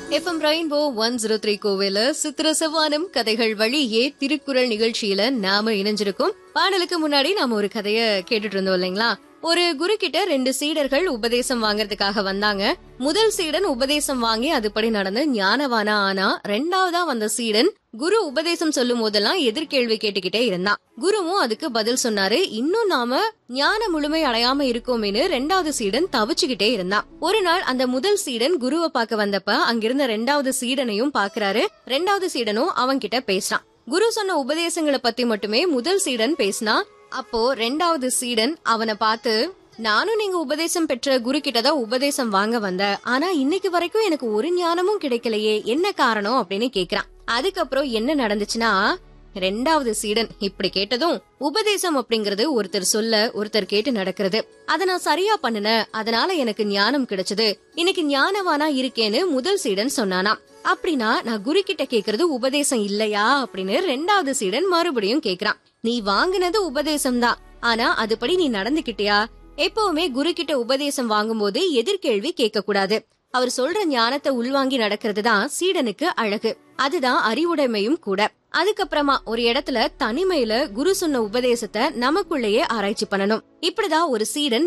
FM rainbow one zero three கோவில சித்திர செவ்வானம் கதைகள் வழியே திருக்குறள் நிகழ்ச்சியில நாம இணைஞ்சிருக்கோம் பாடலுக்கு முன்னாடி நாம ஒரு கதைய கேட்டுட்டு இருந்தோம் இல்லைங்களா ஒரு குரு கிட்ட ரெண்டு சீடர்கள் உபதேசம் வாங்குறதுக்காக வந்தாங்க முதல் சீடன் உபதேசம் வாங்கி அதுபடி நடந்து ஞானவானா ஆனா ரெண்டாவதா வந்த சீடன் குரு உபதேசம் சொல்லும் போதெல்லாம் எதிர்கேள்வி கேட்டுக்கிட்டே இருந்தான் குருவும் அதுக்கு பதில் சொன்னாரு இன்னும் நாம ஞான முழுமை அடையாம இருக்கோமேனு ரெண்டாவது சீடன் தவிச்சுக்கிட்டே இருந்தான் ஒரு நாள் அந்த முதல் சீடன் குருவை பார்க்க வந்தப்ப அங்கிருந்த ரெண்டாவது சீடனையும் பாக்குறாரு ரெண்டாவது சீடனும் அவன் கிட்ட பேசுறான் குரு சொன்ன உபதேசங்களை பத்தி மட்டுமே முதல் சீடன் பேசினா அப்போ ரெண்டாவது சீடன் அவனை பார்த்து நானும் நீங்க உபதேசம் பெற்ற குரு கிட்டதான் உபதேசம் வாங்க வந்த ஆனா இன்னைக்கு வரைக்கும் எனக்கு ஒரு ஞானமும் கிடைக்கலையே என்ன காரணம் அப்படின்னு கேக்குறான் அதுக்கப்புறம் என்ன நடந்துச்சுன்னா ரெண்டாவது சீடன் இப்படி கேட்டதும் உபதேசம் அப்படிங்கறது ஒருத்தர் சொல்ல ஒருத்தர் கேட்டு நடக்கிறது அத நான் சரியா பண்ணுனேன் அதனால எனக்கு ஞானம் கிடைச்சது இன்னைக்கு ஞானவானா இருக்கேன்னு முதல் சீடன் சொன்னானா அப்படின்னா நான் குரு கிட்ட கேக்குறது உபதேசம் இல்லையா அப்படின்னு ரெண்டாவது சீடன் மறுபடியும் கேக்குறான் நீ வாங்குனது உபதேசம் தான் ஆனா அதுபடி நீ நடந்துகிட்டியா எப்பவுமே குரு கிட்ட உபதேசம் வாங்கும்போது எதிர்கேள்வி கேட்க கூடாது அவர் சொல்ற ஞானத்தை உள்வாங்கி நடக்கிறது தான் சீடனுக்கு அழகு அதுதான் அறிவுடைமையும் கூட அதுக்கப்புறமா ஒரு இடத்துல தனிமையில குரு சொன்ன உபதேசத்தை நமக்குள்ளேயே ஆராய்ச்சி பண்ணணும் இப்படிதான் ஒரு சீடன்